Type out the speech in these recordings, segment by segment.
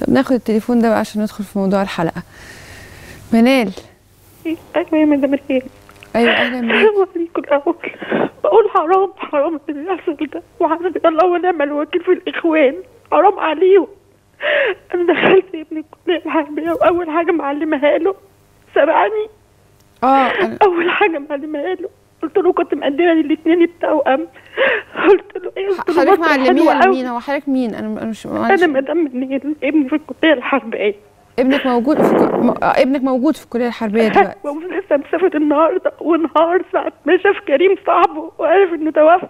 طب ناخد التليفون ده بقى عشان ندخل في موضوع الحلقه منال ايوه يا مدام ريان ايوه اهلا بيك عليكم الاول بقول حرام حرام اللي بيحصل ده وحسبي الله ونعم الوكيل في الاخوان حرام عليهم انا دخلت ابني الكليه الحربيه واول حاجه معلمها له سمعني اه أنا- اول حاجه معلمها له قلت له كنت مقدمه للاثنين التوأم قلت له ايه قلت له حضرتك مصر حلوة معلميها أوي. لمين هو حضرتك مين انا انا مش معلش. انا مدام منير ابني في الكليه الحربيه ابنك موجود في ك- م- آه، ابنك موجود في الكليه الحربيه دلوقتي ولسه مسافر النهارده ونهار ساعة ما شاف كريم صاحبه وعرف انه توفى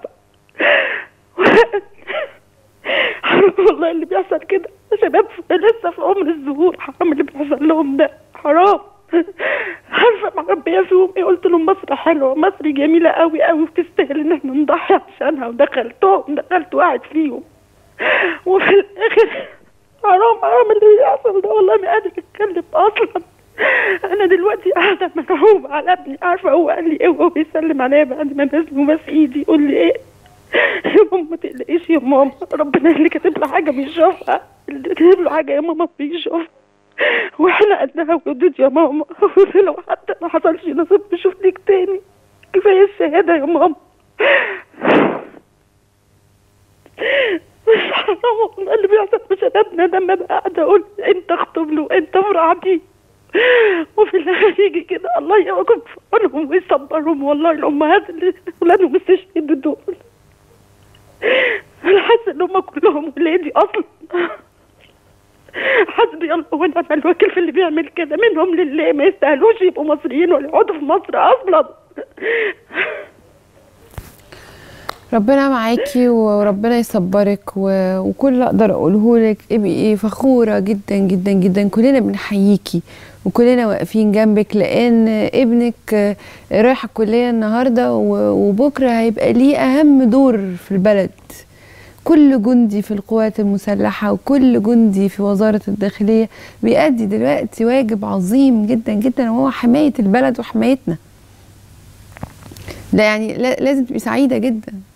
حرام والله اللي بيحصل كده شباب في- لسه في عمر الظهور حرام اللي بيحصل لهم ده حرام عارفه مربيه فيهم ايه قلت لهم مصر حلوه مصر جميله قوي قوي وتستاهل ان احنا نضحي عشانها ودخلتهم دخلت واحد فيهم وفي الاخر حرام حرام اللي بيحصل ده والله ما قادر اتكلم اصلا انا دلوقتي قاعده مرعوبه على ابني عارفه هو قال لي ايه وهو بيسلم عليا بعد ما بسلم بس ايدي يقول لي ايه يا ماما ما تقلقيش يا ماما ربنا اللي كاتب له حاجه بيشوفها اللي كاتب له حاجه يا ماما بيشوفها واحنا قدها ودود يا ماما لو حتى ما حصلش نصيب نشوف ليك تاني كفايه الشهاده يا ماما مش حرام والله اللي بيحصل في شبابنا ده لما بقى قاعده اقول انت اخطب له انت افرح بيه وفي الاخر يجي كده الله يقوم في عونهم ويصبرهم والله الامهات اللي ولادهم استشهدوا دول انا حاسه ان هم كلهم ولادي اصلا حسبي الله ونعم الوكيل في اللي بيعمل كده منهم لله ما يستاهلوش يبقوا مصريين ولا يقعدوا في مصر اصلا ربنا معاكي وربنا يصبرك و... وكل اللي اقدر اقوله لك ابقي فخوره جدا جدا جدا كلنا بنحييكي وكلنا واقفين جنبك لان ابنك رايح الكليه النهارده و... وبكره هيبقى ليه اهم دور في البلد كل جندي في القوات المسلحه وكل جندي في وزاره الداخليه بيأدي دلوقتي واجب عظيم جدا جدا وهو حمايه البلد وحمايتنا ده يعني لا- لازم تبقي سعيده جدا